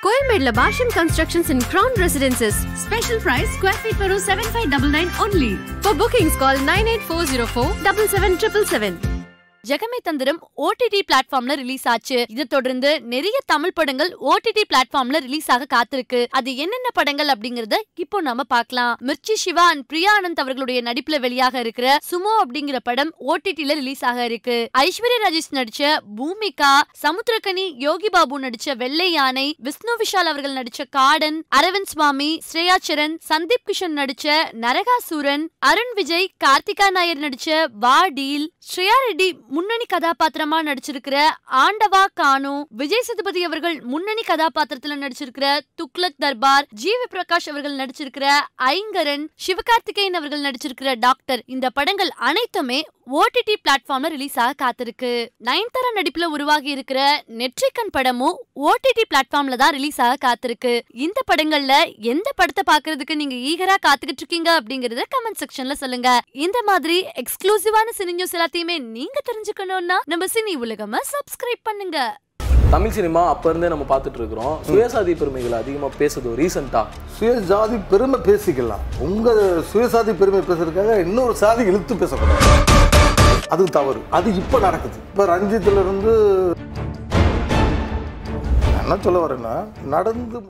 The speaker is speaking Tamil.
கோயம்பேடுல Bashyam constructions in crown residences special price square feet வெறும் seven five double nine only for bookings call nine eight four zero four double seven triple seven Jagame Thandhiram OTT பிளாட்ஃபார்ம்ல ரிலீஸ் ஆச்சு இதை தொடர்ந்து நிறைய தமிழ் படங்கள் ஓடிடி பிளாட்ஃபார்ம்ல ரிலீஸ் ஆக காத்திருக்கு அது என்னென்ன படங்கள் அப்படிங்கறத இப்போ நாம பார்க்கலாம் மிர்ச்சி சிவா அண்ட் பிரியா ஆனந்த் அவர்களுடைய நடிப்புல வெளியாக இருக்கிற சுமோ அப்படிங்கிற படம் ஓடிடில ரிலீஸ் ஆக இருக்கு ஐஸ்வர்யா ராஜேஷ் நடிச்ச பூமிகா சமுத்திரகனி யோகி பாபு நடிச்ச வெள்ளை யானை விஷ்ணு விஷால் அவர்கள் நடிச்ச காடன் அரவிந்த் சுவாமி ஸ்ரேயா சரண் சந்தீப் கிஷன் நடிச்ச நரகாசூரன் அருண் விஜய் கார்த்திகா நாயர் நடிச்ச வா டீல் ஸ்ரேயா ரெட்டி முன்னணி கதாபாத்திரமா நடிச்சிருக்கிற ஆண்டவா கானு விஜய் சேதுபதி அவர்கள் முன்னணி கதாபாத்திரத்துல நடிச்சிருக்கிற துக்ளக் தர்பார் ஜிவி பிரகாஷ் அவர்கள் நடிச்சிருக்கிற ஐங்கரன் சிவகார்த்திகேயன் அவர்கள் நடிச்சிருக்கிற டாக்டர் இந்த படங்கள் அனைத்துமே ஓடிடி பிளாட்ஃபார்ம்ல ரிலீஸ் ஆக காத்திருக்கு நயன்தாரா நடிப்புல உருவாகி இருக்கிற நெற்றிக்கண் படமும் ஓடிடி பிளாட்ஃபார்ம்ல தான் ரிலீஸ் ஆக காத்திருக்கு இந்த படங்கள்ல எந்த படத்தை பாக்குறதுக்கு நீங்க ஈகரா காத்துக்கிட்டு இருக்கீங்க அப்படிங்கறத கமெண்ட் செக்ஷன்ல சொல்லுங்க இந்த மாதிரி எக்ஸ்க்ளூசிவான சினி நியூஸ் எல்லாத்தையுமே நீங்க தெரிஞ்சுக்கணும்னா நம்ம சினி உலகமா சப்ஸ்கிரைப் பண்ணுங்க தமிழ் சினிமா அப்ப இருந்தே நம்ம பார்த்துட்டு இருக்கிறோம் சுயசாதி பெருமைகளை அதிகமா பேசுதோ ரீசெண்டா சுயஜாதி பெருமை பேசிக்கலாம் உங்க சுயசாதி பெருமை பேசுறதுக்காக இன்னொரு சாதி இழுத்து பேசக்கூடாது அது தவறு அது இப்ப நடக்குது இப்ப ரஞ்சித்ல இருந்து நான் என்ன சொல்ல வரேன்னா நடந்து